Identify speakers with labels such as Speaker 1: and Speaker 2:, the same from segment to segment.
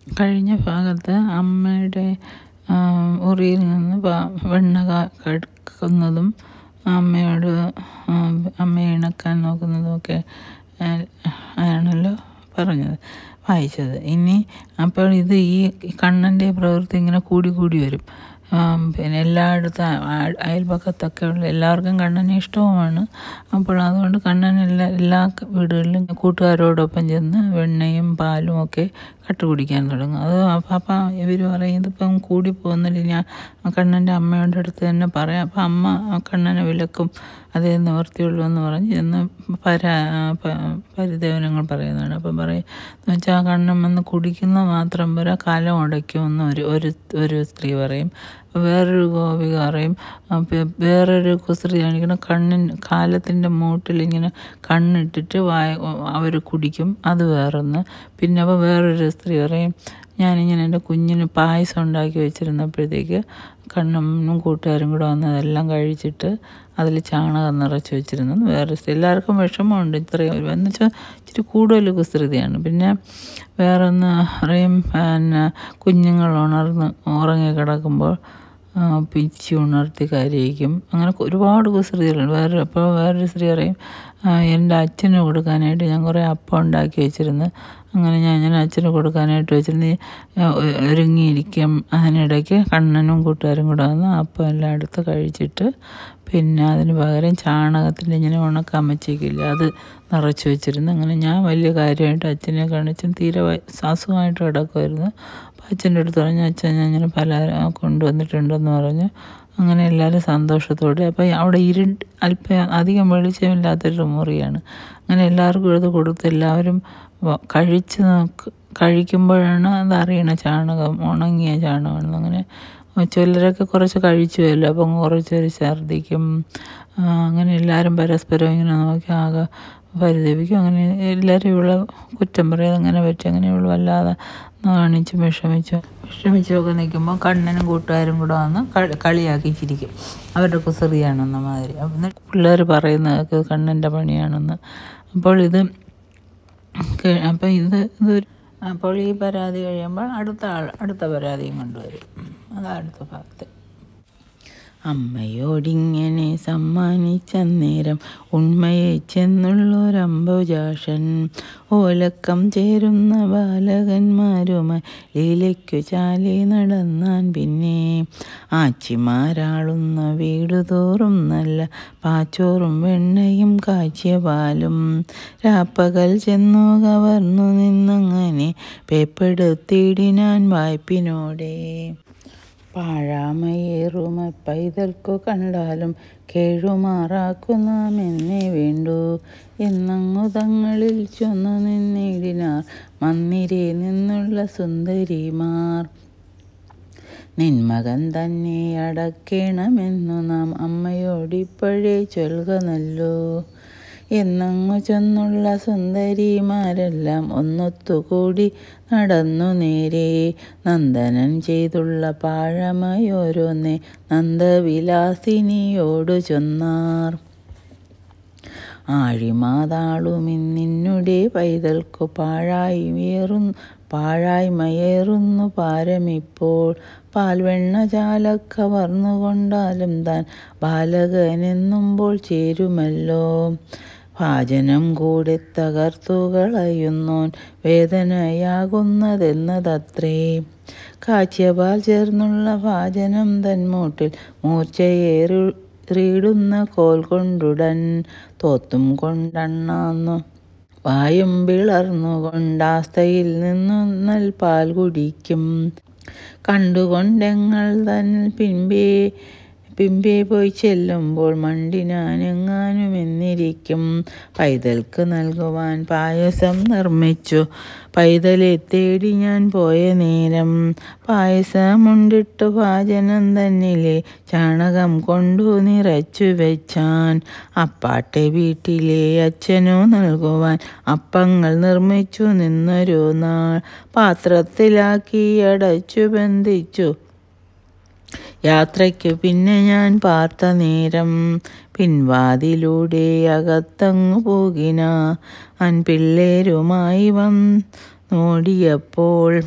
Speaker 1: കഴിഞ്ഞ ഭാഗത്ത് അമ്മയുടെ ഉറിയിൽ നിന്ന് വെണ്ണ കടുക്കുന്നതും അമ്മയോട് അമ്മയെ ഇണക്കാൻ നോക്കുന്നതും ഒക്കെ ആണല്ലോ പറഞ്ഞത് വായിച്ചത് ഇനി അപ്പോൾ ഇത് ഈ കണ്ണൻ്റെ പ്രവൃത്തി ഇങ്ങനെ കൂടി കൂടി വരും പിന്നെ എല്ലായിടത്തും അയൽപക്കത്തൊക്കെ ഉള്ള എല്ലാവർക്കും കണ്ണനെ ഇഷ്ടവുമാണ് അപ്പോൾ അതുകൊണ്ട് കണ്ണൻ എല്ലാ എല്ലാ വീടുകളിലും കൂട്ടുകാരോടൊപ്പം ചെന്ന് വെണ്ണയും പാലും ഒക്കെ കട്ട് കുടിക്കാൻ തുടങ്ങും അത് അപ്പം ഇവർ പറയും ഇതിപ്പം കൂടി പോകുന്നില്ല ഞാൻ കണ്ണൻ്റെ അമ്മയുടെ അടുത്ത് തന്നെ പറയാം അപ്പം അമ്മ കണ്ണനെ വിലക്കും അതേ നിവർത്തിയുള്ളൂ എന്ന് പറഞ്ഞ് ചെന്ന് പരാ പരിദേവനങ്ങൾ പറയുന്നതാണ് അപ്പം പറയും എന്ന് വെച്ചാൽ കണ്ണൻ വന്ന് കുടിക്കുന്ന മാത്രം പോരാ കലം ഉടയ്ക്കുമെന്ന് ഒരു ഒരു ഒരു സ്ത്രീ പറയും വേറൊരു ഗോപിക പറയും വേറൊരു കുസൃതി കാണിക്കണം കണ്ണിൻ കാലത്തിൻ്റെ മൂട്ടിൽ ഇങ്ങനെ കണ്ണിട്ടിട്ട് വായ അവർ കുടിക്കും അത് വേറൊന്ന് പിന്നെ അപ്പോൾ വേറൊരു സ്ത്രീ പറയും ഞാനിങ്ങനെ എൻ്റെ കുഞ്ഞിന് പായസം ഉണ്ടാക്കി വെച്ചിരുന്നപ്പോഴത്തേക്ക് കണ്ണനും കൂട്ടുകാരും കൂടെ വന്ന് അതെല്ലാം കഴിച്ചിട്ട് അതിൽ ചാണകം നിറച്ച് വെച്ചിരുന്നു വേറെ എല്ലാവർക്കും വിഷമമുണ്ട് ഇത്രയും എന്ന് വെച്ചാൽ ഇച്ചിരി കൂടുതൽ കുസൃതിയാണ് പിന്നെ വേറൊന്ന് പറയും പിന്നെ കുഞ്ഞുങ്ങൾ ഉണർന്ന് ഉറങ്ങി കിടക്കുമ്പോൾ പിച്ചി ഉണർത്തി കരയിക്കും അങ്ങനെ ഒരുപാട് കുസൃതികളുണ്ട് വേറെ അപ്പോൾ വേറൊരു സ്ത്രീ പറയും എൻ്റെ അച്ഛന് കൊടുക്കാനായിട്ട് ഞാൻ കുറേ അപ്പം ഉണ്ടാക്കി വെച്ചിരുന്നു അങ്ങനെ ഞാൻ ഞാൻ അച്ഛന് കൊടുക്കാനായിട്ട് വെച്ചിരുന്ന് ഒരുങ്ങിയിരിക്കും അതിനിടയ്ക്ക് കണ്ണനും കൂട്ടുകാരും കൂടെ വന്ന് അപ്പം എല്ലാം എടുത്ത് കഴിച്ചിട്ട് പിന്നെ അതിന് പകരം ചാണകത്തിൻ്റെ ഇങ്ങനെ ഉണക്കാൻ വെച്ചേക്കില്ല അത് നിറച്ച് വെച്ചിരുന്നു അങ്ങനെ ഞാൻ വലിയ കാര്യമായിട്ട് അച്ഛനെ കാണിച്ചും തീരെ അസുഖമായിട്ട് കിടക്കുമായിരുന്നു അപ്പം അച്ഛൻ്റെ അടുത്ത് പറഞ്ഞു അച്ഛൻ ഞാൻ ഇങ്ങനെ പലഹാരം കൊണ്ടുവന്നിട്ടുണ്ടെന്ന് പറഞ്ഞു അങ്ങനെ എല്ലാവരും സന്തോഷത്തോടെ അപ്പോൾ അവിടെ ഇരുണ്ട് അല്പം അധികം വെളിച്ചമില്ലാത്തൊരു മുറിയാണ് അങ്ങനെ എല്ലാവർക്കും ഇത് കൊടുത്ത് എല്ലാവരും കഴിച്ച് നോക്ക് കഴിക്കുമ്പോഴാണ് അത് അറിയണ ചാണകം ഉണങ്ങിയ ചാണകമാണെന്ന് അങ്ങനെ ചിലരൊക്കെ കുറച്ച് കഴിച്ചുവല്ലോ അപ്പം കുറച്ച് പേര് ഛർദ്ദിക്കും അങ്ങനെ എല്ലാവരും പരസ്പരം ഇങ്ങനെ നോക്കി ആകെ പരിതപിക്കും അങ്ങനെ എല്ലാവരും ഇവളെ കുറ്റം പറയാതെ അങ്ങനെ പറ്റി അങ്ങനെ ഇവൾ വല്ലാതെ കാണിച്ച് വിഷമിച്ചു വിഷമിച്ചൊക്കെ നിൽക്കുമ്പോൾ കണ്ണനും കൂട്ടുകാരും കൂടെ വന്ന് കളിയാക്കി ചിരിക്കും അവരുടെ കുസൃതിയാണെന്ന മാതിരി അപ്പം പിള്ളേർ പറയുന്നത് കണ്ണൻ്റെ പണിയാണെന്ന് അപ്പോൾ ഇത് അപ്പം ഇത് ഇതൊരു അപ്പോൾ ഈ പരാതി കഴിയുമ്പോൾ അടുത്ത ആൾ അടുത്ത പരാതിയും കൊണ്ടുവരും അതാണ് അടുത്ത ഭാഗത്ത് അമ്മയോടിങ്ങനെ സമ്മാനിച്ചന്നേരം ഉണ്മയെ ചെന്നുള്ളൊരംബുജാഷൻ ഓലക്കം ചേരുന്ന ബാലകന്മാരുമായി ലീലയ്ക്കു ചാലി നടന്നാൻ പിന്നെ ആച്ചിമാരാളുന്ന വീടു തോറും നല്ല പാച്ചോറും വെണ്ണയും കാച്ചിയ പാലും രാപ്പകൽ ചെന്നു കവർന്നു നിന്നങ്ങനെ പേപ്പെടുത്തിയിടിനാൻ വായ്പിനോടെ പാഴാമയേറുമ പൈതൽക്കു കണ്ടാലും കേഴുമാറാക്കുന്നാം എന്നെ വേണ്ടു എന്നങ്ങു തങ്ങളിൽ ചൊന്നു നിന്നിടിനാർ മന്ദിരെ നിന്നുള്ള സുന്ദരിമാർ നിന്മകൻ തന്നെ അടക്കേണമെന്നു നാം അമ്മയോടിപ്പോഴേ ചൊൽക നല്ലോ എന്നങ്ങു ചെന്നുള്ള സുന്ദരിമാരെല്ലാം ഒന്നൊത്തുകൂടി നടന്നു നേരെ നന്ദനൻ ചെയ്തുള്ള പാഴമയോരോന്നെ നന്ദവിലാസിനിയോടു ചൊന്നാർ ആഴിമാതാളുമിന്നിന്നുടെ പൈതൽക്കു പാഴായി വേറുന്നു പാഴായ്മയേറുന്നു പാരമിപ്പോൾ പാൽവെണ്ണ ചാലക്ക വർന്നുകൊണ്ടാലും താൻ ബാലകനെന്നുമ്പോൾ ചേരുമല്ലോ ഭാജനം കൂടെ തകർത്തു കളയുന്നോൻ വേദനയാകുന്നതെന്നതത്രേ കാച്ചിയപാൽ ചേർന്നുള്ള ഭാജനം തന്മൂട്ടിൽ മൂർച്ചയേറി റീടുന്ന കോൽ കൊണ്ടുടൻ തോത്തും കൊണ്ടണ്ണാന്നു വായും പിളർന്നുകൊണ്ടാസ്തയിൽ നിന്നു നൽപാൽ കുടിക്കും കണ്ടുകൊണ്ടെങ്ങൾ തന്നിൽ പിൻപേ പിമ്പേ പോയി ചെല്ലുമ്പോൾ മണ്ടിനാനെങ്ങാനും എന്നിരിക്കും പൈതൽക്ക് നൽകുവാൻ പായസം നിർമ്മിച്ചു പൈതലെ തേടി ഞാൻ പോയ നേരം പായസമുണ്ടിട്ടു പാചനം തന്നിലെ ചാണകം കൊണ്ടു നിറച്ചു വെച്ചാൻ അപ്പാട്ടെ വീട്ടിലെ അച്ഛനു നൽകുവാൻ അപ്പങ്ങൾ നിർമ്മിച്ചു നിന്നൊരു നാൾ പാത്രത്തിലാക്കി അടച്ചു ബന്ധിച്ചു യാത്രയ്ക്കു പിന്നെ ഞാൻ പാർത്ത നേരം പിൻവാതിലൂടെ അകത്തങ്ങു പോകിന അൻ പിള്ളേരുമായി വന്നോടിയപ്പോൾ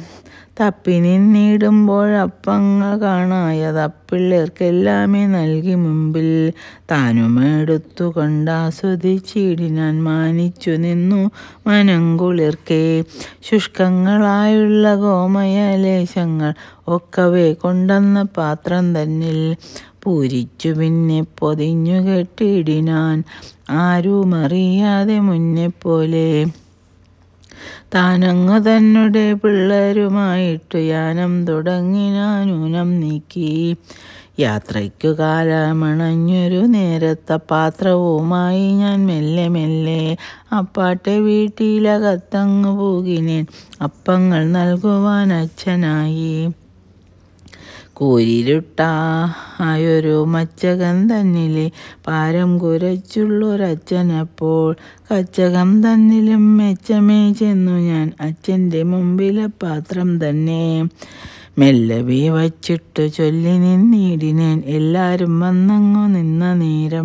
Speaker 1: തപ്പി നിന്നിടുമ്പോഴപ്പങ്ങൾ കാണായത് അപ്പിള്ളേർക്കെല്ലാമേ നൽകി മുമ്പിൽ താനുമെടുത്തു കൊണ്ടാസ്വദിച്ചിടിനാൻ മാനിച്ചു നിന്നു മനംകുളിർക്കെ ശുഷ്കങ്ങളായുള്ള ഗോമയലേശങ്ങൾ ഒക്കവേ കൊണ്ടെന്ന പാത്രം തന്നിൽ പൂരിച്ചു പിന്നെ പൊതിഞ്ഞു കെട്ടിടിനാൻ ആരുമറിയാതെ മുന്നെപ്പോലെ താനങ്ങു തന്നെ പിള്ളേരുമായിട്ടു യാനം തുടങ്ങിനാനൂനം നീക്കി യാത്രയ്ക്കു കാലമണഞ്ഞൊരു നേരത്തെ പാത്രവുമായി ഞാൻ മെല്ലെ മെല്ലെ അപ്പാട്ടെ വീട്ടിലകത്തങ്ങു പോകിനേൻ അപ്പങ്ങൾ നൽകുവാൻ അച്ഛനായി കൂരിരുട്ടായൊരു മച്ചകം തന്നിലെ പാരം കുരച്ചുള്ളൊരച്ഛനപ്പോൾ കച്ചകം തന്നിലും മെച്ചമേ ചെന്നു ഞാൻ അച്ഛൻ്റെ മുമ്പിലെ പാത്രം തന്നെ മെല്ലവേ വച്ചിട്ടു ചൊല്ലി നിന്നിടിനേൻ എല്ലാരും വന്നങ്ങു നിന്ന നേരം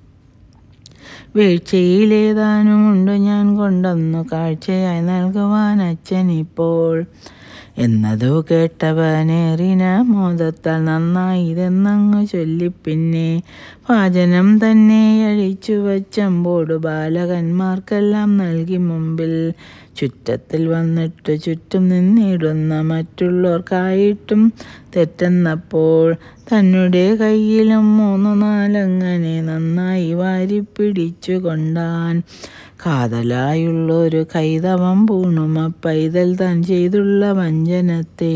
Speaker 1: വീഴ്ചയിലേതാനുമുണ്ട് ഞാൻ കൊണ്ടൊന്നു കാഴ്ചയായി നൽകുവാൻ അച്ഛനിപ്പോൾ എന്നതു കേട്ടവനേറിന മോദത്താൽ നന്നായിതെന്നങ്ങു ചൊല്ലിപ്പിന്നെ പാചനം തന്നെ അഴിച്ചു വച്ചമ്പോട് ബാലകന്മാർക്കെല്ലാം നൽകി മുമ്പിൽ ചുറ്റത്തിൽ വന്നിട്ട് ചുറ്റും നിന്നിടുന്ന മറ്റുള്ളവർക്കായിട്ടും തെറ്റെന്നപ്പോൾ തന്നെ കയ്യിലും മൂന്നു നാലങ്ങനെ നന്നായി വാരിപ്പിടിച്ചു കൊണ്ടാൻ കാതലായുള്ളൊരു കൈതവം പൂണുമ പൈതൽ താൻ ചെയ്തുള്ള വഞ്ചനത്തെ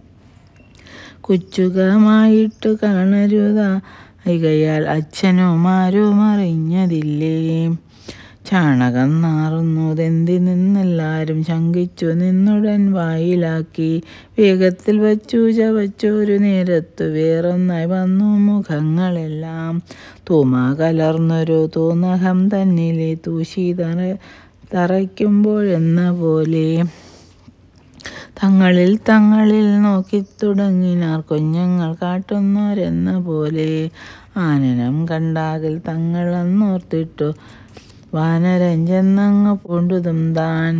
Speaker 1: കുച്ചുകമായിട്ട് കാണരുതാ ഇകയാൽ അച്ഛനുമാരും അറിഞ്ഞതില്ലേ ചാണകം നാറുന്നതെന്തിനെന്നെല്ലാരും ശങ്കിച്ചു നിന്നുടൻ വായിലാക്കി വേഗത്തിൽ വച്ചു ചവച്ചൊരു നേരത്തു വേറൊന്നായി വന്നു മുഖങ്ങളെല്ലാം തൂമ കലർന്നൊരു തൂനകം തന്നിലെ തൂശി തറ തറയ്ക്കുമ്പോഴെന്ന പോലെ തങ്ങളിൽ തങ്ങളിൽ നോക്കി തുടങ്ങിനാർ കുഞ്ഞുങ്ങൾ കാട്ടുന്നോരെന്ന പോലെ ആനനം കണ്ടാകിൽ തങ്ങളെന്നോർത്തിട്ടു വാനരഞ്ചെന്നങ്ങ് പൂണ്ടുതും താൻ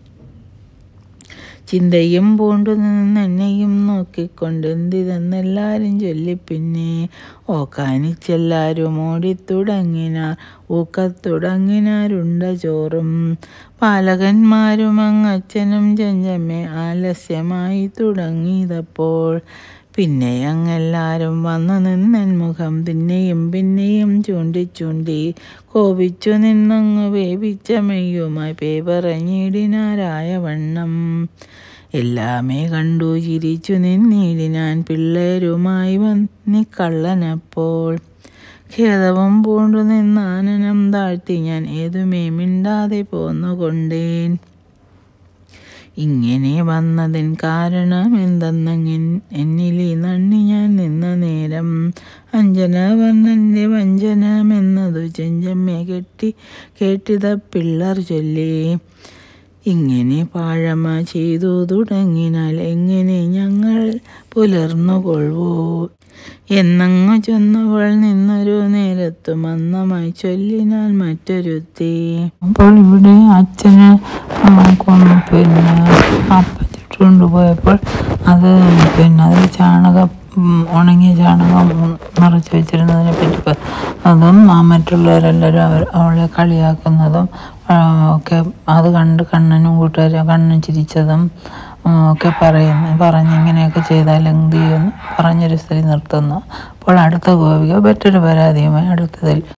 Speaker 1: ചിന്തയും പൂണ്ടു നിന്നെന്നെയും നോക്കിക്കൊണ്ട് എന്തിതെന്നെല്ലാരും ചൊല്ലിപ്പിന്നെ ഓക്കാനിച്ചെല്ലാരും ഓടിത്തുടങ്ങിനാർ ഊക്കത്തുടങ്ങിനാരുണ്ട ചോറും പാലകന്മാരും അങ്ങച്ഛനും ചെഞ്ചമ്മേ ആലസ്യമായി തുടങ്ങിയതപ്പോൾ പിന്നെ അങ്ങെല്ലാരും വന്നു നിന്നൻ മുഖം പിന്നെയും പിന്നെയും ചൂണ്ടി ചൂണ്ടി കോപിച്ചു നിന്നങ്ങ് വേവിച്ച മെയ്യുമായി പേ പറഞ്ഞിടിനാരായ വണ്ണം എല്ലാമേ കണ്ടു ചിരിച്ചു നിന്നിടിനാൻ പിള്ളേരുമായി വന്നിക്കള്ളനപ്പോൾ ഖേദവും പൂണ്ടു നിന്നാനനം താഴ്ത്തി ഞാൻ ഏതുമേ മിണ്ടാതെ പോന്നുകൊണ്ടേൻ ഇങ്ങനെ വന്നതിൻ കാരണം എന്തെന്നെങ്ങിൻ എന്നിലി നന്ദി ഞാൻ നിന്ന നേരം അഞ്ജന വർണ്ണന്റെ വഞ്ചനമെന്നതു ചെഞ്ചമ്മെ കെട്ടി കേട്ടിത പിള്ളർ ചൊല്ലി ഇങ്ങനെ പാഴമ ചെയ്തു തുടങ്ങിനാൽ എങ്ങനെ ഞങ്ങൾ പുലർന്നുകൊള്ളൂ എന്നങ്ങു ചെന്നവൾ നിന്നൊരു നേരത്തു മന്ദമായി ചൊല്ലിനാൽ മറ്റൊരുത്തി അപ്പോൾ ഇവിടെ അച്ഛന് കൊന്നു പിന്നെ അപ്പം ചുട്ടുകൊണ്ട് പോയപ്പോൾ അത് പിന്നെ അതിൽ ചാണകം ഉം, ഉണങ്ങിയ ചാണകം നിറച്ച് വെച്ചിരുന്നതിനെ പറ്റി പ- അതും ആ മറ്റുള്ളവരെല്ലാവരും അവർ അവളെ കളിയാക്കുന്നതും ആ, ഒക്കെ അത് കണ്ട് കണ്ണനും കൂട്ടുകാരും കണ്ണൻ ചിരിച്ചതും ഉം, ഒക്കെ പറയുന്നു പറഞ്ഞ് ഇങ്ങനെയൊക്കെ ചെയ്താൽ എന്ത് ചെയ്യുമെന്ന് പറഞ്ഞൊരു സ്ത്രീ നിർത്തുന്നു അപ്പോൾ അടുത്ത ഗോപിക മറ്റൊരു പരാതിയുമായി അടുത്തതിൽ